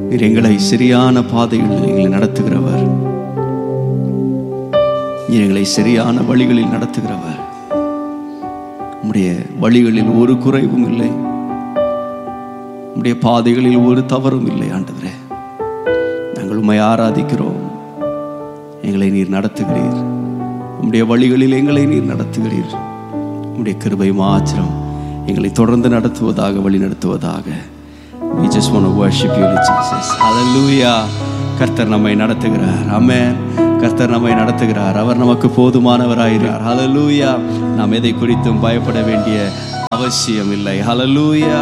நீர் எங்களை சரியான பாதையில் எங்களை நடத்துகிறவர் நீர் எங்களை சரியான வழிகளில் நடத்துகிறவர் உம்முடைய வழிகளில் ஒரு குறைவும் இல்லை உம்முடைய பாதைகளில் ஒரு தவறும் இல்லை ஆண்டவரே நாங்கள் உம்மை ஆராதிக்கிறோம் எங்களை நீர் நடத்துகிறீர் உம்முடைய வழிகளில் எங்களை நீர் நடத்துகிறீர் உம்முடைய கிருபை மாத்திரம் எங்களை தொடர்ந்து நடத்துவதாக வழி நடத்துவதாக we just want to worship you Jesus hallelujah கர்த்தர் நம்மை நடத்துகிறார் ஆமென் கர்த்தர் நம்மை நடத்துகிறார் அவர் நமக்கு போதுமானவராயிருக்கிறார் hallelujah நாம் எதை குறித்தும் பயப்பட வேண்டிய அவசியம் இல்லை hallelujah